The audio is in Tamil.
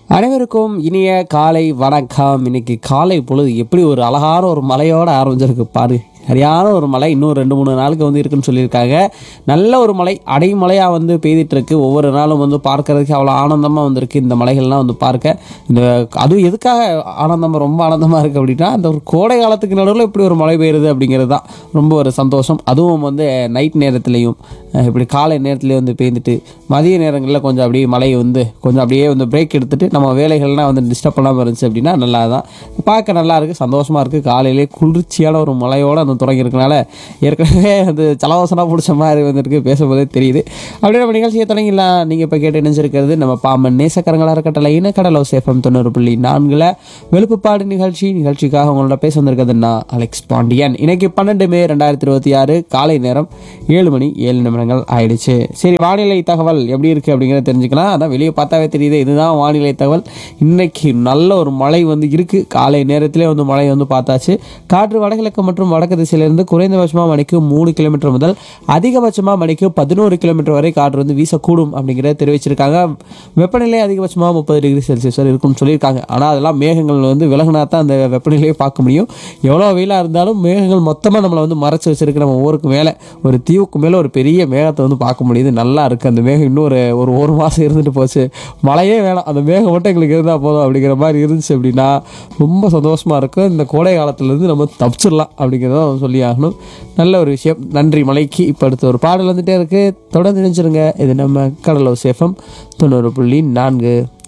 அனைவருக்கும் இனிய காலை வணக்கம் இன்னைக்கு காலை பொழுது எப்படி ஒரு அழகான ஒரு மலையோட ஆரம்பிச்சிருக்கு பாரு சரியான ஒரு மழை இன்னும் ரெண்டு மூணு நாளுக்கு வந்து இருக்குன்னு சொல்லியிருக்காங்க நல்ல ஒரு மழை அடைமழையாக வந்து பெய்துட்டு இருக்கு ஒவ்வொரு நாளும் வந்து பார்க்கறதுக்கு அவ்வளோ ஆனந்தமாக வந்திருக்கு இந்த மலைகள்லாம் வந்து பார்க்க இந்த அதுவும் எதுக்காக ஆனந்தமாக ரொம்ப ஆனந்தமாக இருக்குது அப்படின்னா அந்த ஒரு கோடை காலத்துக்கு நடுவில் இப்படி ஒரு மழை பெய்யுறது அப்படிங்கிறது தான் ரொம்ப ஒரு சந்தோஷம் அதுவும் வந்து நைட் நேரத்துலையும் அஹ் இப்படி காலை நேரத்துலேயே வந்து பெய்ந்துட்டு மதிய நேரங்களில் கொஞ்சம் அப்படியே மழை வந்து கொஞ்சம் அப்படியே வந்து பிரேக் எடுத்துட்டு நம்ம வேலைகள்லாம் வந்து டிஸ்டர்ப் பண்ணாமல் இருந்துச்சு அப்படின்னா நல்லா தான் பார்க்க நல்லா இருக்குது சந்தோஷமாக இருக்குது காலையிலே குளிர்ச்சியான ஒரு மழையோடு அந்த தொடங்கியிருக்கனால ஏற்கனவே வந்து சலவாசனாக பிடிச்ச மாதிரி வந்துருக்கு பேசும்போதே தெரியுது அப்படியே நம்ம நிகழ்ச்சியை தொடங்கிடலாம் நீங்கள் இப்போ கேட்டு இணைஞ்சிருக்கிறது நம்ம பாம்பன் நேசக்கரங்களாக இருக்கட்டல இனக்கடலோ சேஃபம் தொண்ணூறு புள்ளி நான்கில் வெளுப்புப்பாடு நிகழ்ச்சி நிகழ்ச்சிக்காக உங்களோட பேச வந்திருக்கிறது நான் அலெக்ஸ் பாண்டியன் இன்னைக்கு பன்னெண்டு மே ரெண்டாயிரத்தி இருபத்தி ஆறு காலை நேரம் ஏழு மணி ஏழு நிமிடங்கள் ஆயிடுச்சு சரி வானிலை தகவல் எப்படி இருக்குது அப்படிங்கிறத தெரிஞ்சுக்கலாம் அதான் வெளியே பார்த்தாவே தெரியுது இதுதான் வானிலை தகவல் இன்னைக்கு நல்ல ஒரு மழை வந்து இருக்குது காலை நேரத்திலே வந்து மழை வந்து பார்த்தாச்சு காற்று வடகிழக்கு மற்றும் வடக்கு திசையிலிருந்து குறைந்தபட்சமாக மணிக்கு மூணு கிலோமீட்டர் முதல் அதிகபட்சமாக மணிக்கு பதினோரு கிலோமீட்டர் வரை காற்று வந்து வீசக்கூடும் அப்படிங்கிறத தெரிவிச்சிருக்காங்க வெப்பநிலை அதிகபட்சமாக முப்பது டிகிரி செல்சியஸ் வரை இருக்கும்னு சொல்லியிருக்காங்க ஆனால் அதெல்லாம் மேகங்கள் வந்து விலகினா தான் அந்த வெப்பநிலையை பார்க்க முடியும் எவ்வளோ வெயிலாக இருந்தாலும் மேகங்கள் மொத்தமாக நம்மளை வந்து மறைச்சு வச்சிருக்கு நம்ம ஊருக்கு மேலே ஒரு தீவுக்கு மேலே ஒரு பெரிய மேகத்தை வந்து பார்க்க முடியுது நல்லா இருக்குது அந்த மேகம் இன்னும் ஒரு ஒரு ஒரு மாதம் இருந்துட்டு போச்சு மழையே வேணாம் அந்த மேகம் மட்டும் எங்களுக்கு இருந்தால் போதும் அப்படிங்கிற மாதிரி இருந்துச்சு அப்படின்னா ரொம்ப சந்தோஷமாக இருக்கும் இந்த கோடை காலத்துலேருந்து நம்ம தப்பிச்சிடலாம் அப்படிங்கிறத சொல்லி ஆகணும் நல்ல ஒரு விஷயம் நன்றி மலைக்கு இப்போ அடுத்த ஒரு பாடல் வந்துட்டே இருக்குது தொடர்ந்து நினைச்சிருங்க இது நம்ம கடலோ சேஃபம் தொண்ணூறு புள்ளி நான்கு